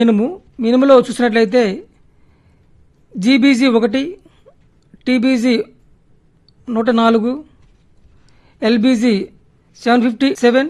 మినుము మినుములో చూసినట్లయితే జీబీజీ ఒకటి టీబీజీ నూట నాలుగు ఎల్బీజీ సెవెన్ ఫిఫ్టీ సెవెన్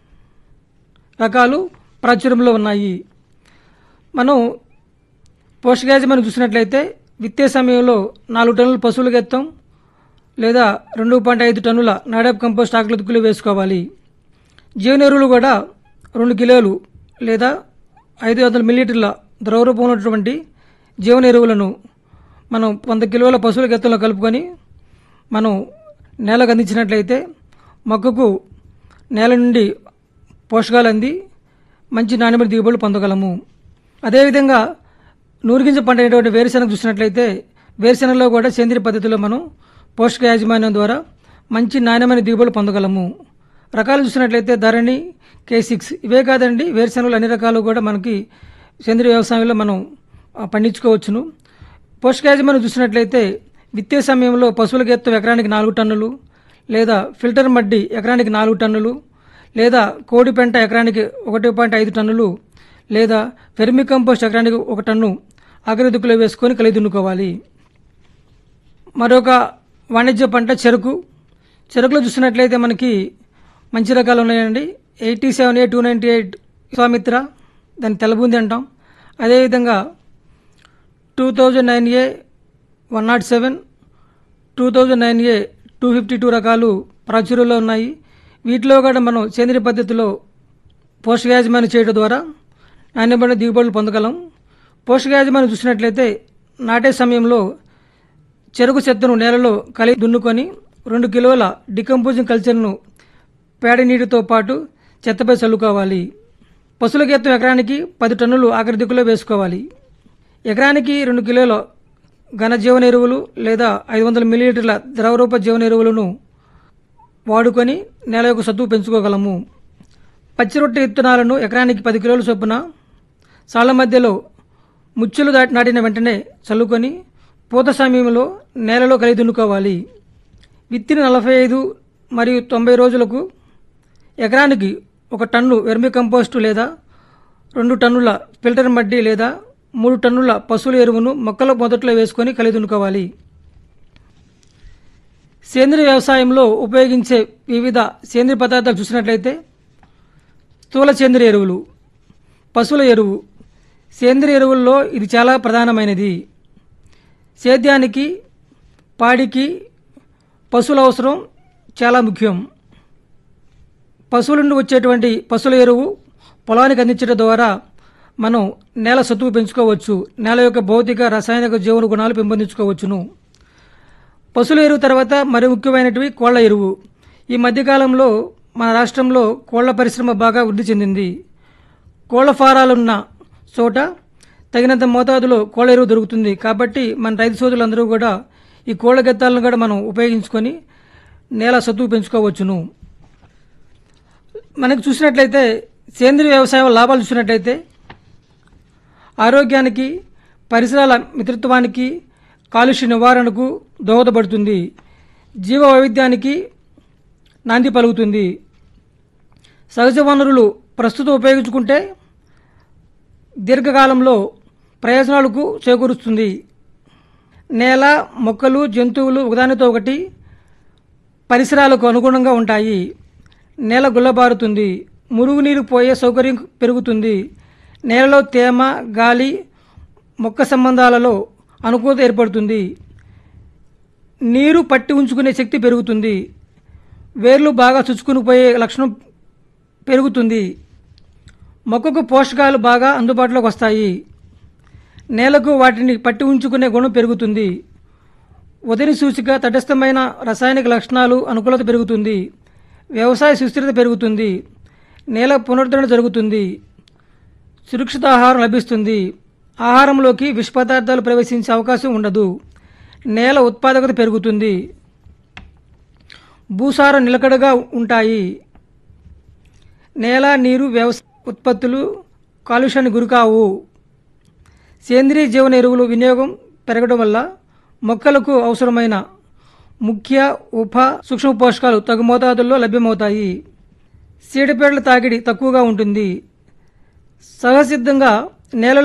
రకాలు ప్రాచుర్యంలో ఉన్నాయి మనం పోషకాజమాన్ని చూసినట్లయితే విత్తే సమయంలో నాలుగు టన్నుల పశువుల గెత్తం లేదా రెండు పాయింట్ ఐదు టన్నుల నాడాప్ కంపోస్ట్ ఆకుల దుక్కులు వేసుకోవాలి జీవన ఎరువులు కూడా రెండు కిలోలు లేదా ఐదు వందల మిల్లీలీటర్ల ద్రవరూపం ఉన్నటువంటి జీవన ఎరువులను మనం వంద కిలోల పశువుల గెత్తంలో కలుపుకొని మనం నేలకు అందించినట్లయితే మొక్కకు నేల నుండి పోషకాలు అంది మంచి నాణ్యమైన దిగుబడులు పొందగలము అదేవిధంగా నూరుగింజ పంట అయినటువంటి వేరుశెనగ చూసినట్లయితే వేరుశెనగలో కూడా సేంద్రియ పద్ధతిలో మనం పోషక యాజమాన్యం ద్వారా మంచి నాణ్యమైన దిగుబడులు పొందగలము రకాలు చూసినట్లయితే ధరణి కే సిక్స్ ఇవే కాదండి వేరుశెనగలు అన్ని రకాలు కూడా మనకి సేంద్రియ వ్యవసాయంలో మనం ఆ, పండించుకోవచ్చును పోషక యాజమాన్యం చూసినట్లయితే విత్తే సమయంలో పశువుల గెత్తం ఎకరానికి నాలుగు టన్నులు లేదా ఫిల్టర్ మడ్డి ఎకరానికి నాలుగు టన్నులు లేదా కోడి పెంట ఎకరానికి ఒకటి పాయింట్ ఐదు టన్నులు లేదా ఫెర్మి కంపోస్ట్ ఎకరానికి ఒక టన్ను ఆఖరి దుక్కులో వేసుకొని కలిగి దున్నుకోవాలి మరొక వాణిజ్య పంట చెరుకు చెరుకులో చూసినట్లయితే మనకి మంచి రకాలు ఉన్నాయండి eighty seven A two ninety eight Vishwamitra దాన్ని తెల్లబూంది అంటాం అదేవిధంగా two thousand nine A one nought seven two thousand nine A two fifty two రకాలు ప్రాచుర్యంలో ఉన్నాయి వీటిలో కూడా మనం సేంద్రియ పద్ధతిలో పోషక యాజమాన్యం చేయడం ద్వారా నాణ్యమైన దిగుబడులు పొందగలం పోషక యాజమాన్యం చూసినట్లయితే నాటే సమయంలో చెరుకు చెత్తను నేలలో కలిగి దున్నుకొని రెండు కిలోల డికంపోజింగ్ కల్చర్ను పేడ నీటితో పాటు చెత్తపై చల్లుకోవాలి పశువుల గెత్తం ఎకరానికి పది టన్నులు ఆఖరి దిక్కులో వేసుకోవాలి ఎకరానికి రెండు కిలోల ఘన జీవన ఎరువులు లేదా ఐదు వందల మిల్లీలీటర్ల ద్రవరూప జీవన ఎరువులను వాడుకొని నేల యొక్క సత్తువు పెంచుకోగలము పచ్చి రొట్టె విత్తనాలను ఎకరానికి పది కిలోల చొప్పున సాళ్ల మధ్యలో ముచ్చులు దాటి నాటిన వెంటనే చల్లుకొని పూత సమయంలో నేలలో కలిగి దున్నుకోవాలి విత్తిన నలభై ఐదు మరియు తొంభై రోజులకు ఎకరానికి ఒక టన్ను వెర్మి కంపోస్టు లేదా రెండు టన్నుల ఫిల్టర్ మడ్డి లేదా మూడు టన్నుల పశువుల ఎరువును మొక్కల మొదట్లో వేసుకొని కలిగి దున్నుకోవాలి సేంద్రియ వ్యవసాయంలో ఉపయోగించే వివిధ సేంద్రియ పదార్థాలు చూసినట్లయితే స్థూల సేంద్రియ ఎరువులు పశువుల ఎరువు సేంద్రియ ఎరువుల్లో ఇది చాలా ప్రధానమైనది సేద్యానికి పాడికి పశువుల అవసరం చాలా ముఖ్యం పశువుల నుండి వచ్చేటువంటి పశువుల ఎరువు పొలానికి అందించడం ద్వారా మనం నేల సత్తువు పెంచుకోవచ్చు నేల యొక్క భౌతిక రసాయనిక జీవన గుణాలు పెంపొందించుకోవచ్చును పశువుల ఎరువు తర్వాత మరి ముఖ్యమైనటివి కోళ్ల ఎరువు ఈ మధ్యకాలంలో మన రాష్ట్రంలో కోళ్ల పరిశ్రమ బాగా వృద్ధి చెందింది కోళ్ల ఫారాలున్న చోట తగినంత మోతాదులో కోళ్ల ఎరువు దొరుకుతుంది కాబట్టి మన రైతు సోదరులందరూ కూడా ఈ కోళ్ల గెత్తాలను కూడా మనం ఉపయోగించుకొని నేల సత్తువు పెంచుకోవచ్చును మనకు చూసినట్లయితే సేంద్రియ వ్యవసాయం లాభాలు చూసినట్లయితే ఆరోగ్యానికి పరిసరాల మిత్రత్వానికి కాలుష్య నివారణకు దోహదపడుతుంది జీవ వైవిధ్యానికి నాంది పలుకుతుంది సహజ వనరులు ప్రస్తుతం ఉపయోగించుకుంటే దీర్ఘకాలంలో ప్రయోజనాలకు చేకూరుస్తుంది నేల మొక్కలు జంతువులు ఒకదానితో ఒకటి పరిసరాలకు అనుగుణంగా ఉంటాయి నేల గుల్లబారుతుంది మురుగునీరు పోయే సౌకర్యం పెరుగుతుంది నేలలో తేమ గాలి మొక్క సంబంధాలలో అనుకూలత ఏర్పడుతుంది నీరు పట్టి ఉంచుకునే శక్తి పెరుగుతుంది వేర్లు బాగా చుచ్చుకుని పోయే లక్షణం పెరుగుతుంది మొక్కకు పోషకాలు బాగా అందుబాటులోకి వస్తాయి నేలకు వాటిని పట్టి ఉంచుకునే గుణం పెరుగుతుంది ఉదరి సూచిక తటస్థమైన రసాయనిక లక్షణాలు అనుకూలత పెరుగుతుంది వ్యవసాయ సుస్థిరత పెరుగుతుంది నేల పునరుద్ధరణ జరుగుతుంది సురక్షిత ఆహారం లభిస్తుంది ఆహారంలోకి విష పదార్థాలు ప్రవేశించే అవకాశం ఉండదు నేల ఉత్పాదకత పెరుగుతుంది భూసారం నిలకడగా ఉంటాయి నేల నీరు వ్యవసాయ ఉత్పత్తులు కాలుష్యానికి గురికావు సేంద్రియ జీవన ఎరువులు వినియోగం పెరగడం వల్ల మొక్కలకు అవసరమైన ముఖ్య ఉప సూక్ష్మ పోషకాలు తగు మోతాదుల్లో లభ్యమవుతాయి చీడపీడల తాకిడి తక్కువగా ఉంటుంది సహసిద్ధంగా నేలలో